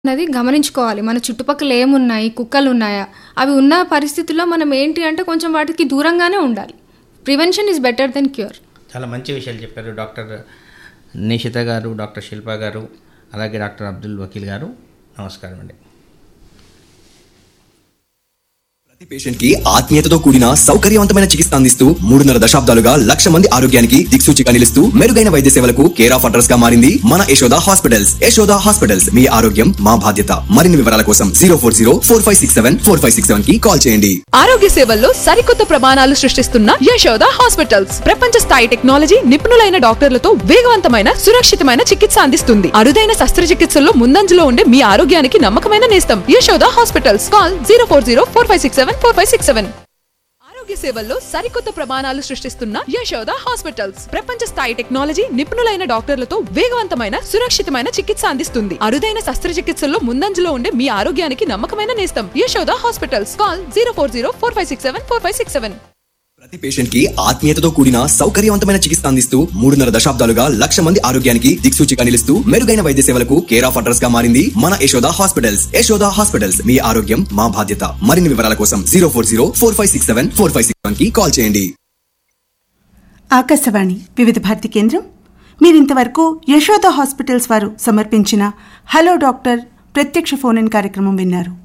అన్నది గమనించుకోవాలి మన చుట్టుపక్కల ఏమున్నాయి కుక్కలు ఉన్నాయా అవి ఉన్న పరిస్థితుల్లో మనం ఏంటి అంటే కొంచెం వాటికి దూరంగానే ఉండాలి prevention is better than cure చాలా మంచి విషయాలు చెప్పారు డాక్టర్ నిషిత గారు డాక్టర్ శిల్ప గారు అలాగే డాక్టర్ అబ్దుల్ వకీల్ గారు నమస్కారం అండి ప్రతి పేషెంట్ కి ఆత్మీయతతో కూడిన సౌకర్యవంతమైన చికిత్స అందిస్తూ మూడున్నర దశాబ్దాలుగా లక్ష మంది ఆరోగ్యానికి దిక్సూచిగా నిలుస్తూ మెరుగైన వైద్య సేవలకు కేర్ ఆఫ్ అడ్రస్ గా మారింది మన యశోద హాస్పిటల్స్ యశోద హాస్పిటల్స్ మీ ఆరోగ్యం మా బాధ్యత మరిన్ని వివరాల కోసం zero four zero four five six seven four five six seven కి కాల్ చేయండి ఆరోగ్య సేవల్లో సరికొత్త ప్రమాణాలు సృష్టిస్తున్న యశోద హాస్పిటల్స్ ప్రపంచ స్థాయి టెక్నాలజీ నిపుణులైన డాక్టర్లతో వేగవంతమైన సురక్షితమైన చికిత్స అందిస్తుంది అరుదైన శస్త్రచికిత్సల్లో ముందంజలో ఉండే మీ ఆరోగ్యానికి నమ్మకమైన నేస్తం Yashoda hospitals call zero four zero four five six seven four five six seven ఆరోగ్య సేవల్లో సరికొత్త ప్రమాణాలు సృష్టిస్తున్న యశోద హాస్పిటల్స్ ప్రపంచ స్థాయి టెక్నాలజీ నిపుణులైన డాక్టర్లతో వేగవంతమైన సురక్షితమైన చికిత్స అందిస్తుంది అరుదైన శస్త్రచికిత్సల్లో ముందంజలో ఉండే మీ ఆరోగ్యానికి నమ్మకమైన నేస్తం Yashoda hospitals call zero four zero four five six seven four five six seven ప్రతి పేషెంట్ కి ఆత్మీయతతో కూడిన సౌకర్యవంతమైన చికిత్స అందిస్తూ మూడున్నర దశాబ్దాలుగా లక్ష మంది ఆరోగ్యానికి దిక్సూచిగా నిలుస్తూ మెరుగైన వైద్య సేవలకు కేర్ ఆఫ్ అడ్రస్ గా మారింది మన యశోద హాస్పిటల్స్ యశోద హాస్పిటల్స్ మీ ఆరోగ్యం మా బాధ్యత మరిన్ని వివరాల కోసం zero four zero four five six seven four five six కి కాల్ చేయండి ఆకాశవాణి వివిధ భారతి కేంద్రం మీరింతవరకు యశోద హాస్పిటల్స్ వారు సమర్పించిన హలో డాక్టర్ ప్రత్యక్ష ఫోన్ ఇన్ కార్యక్రమం విన్నారు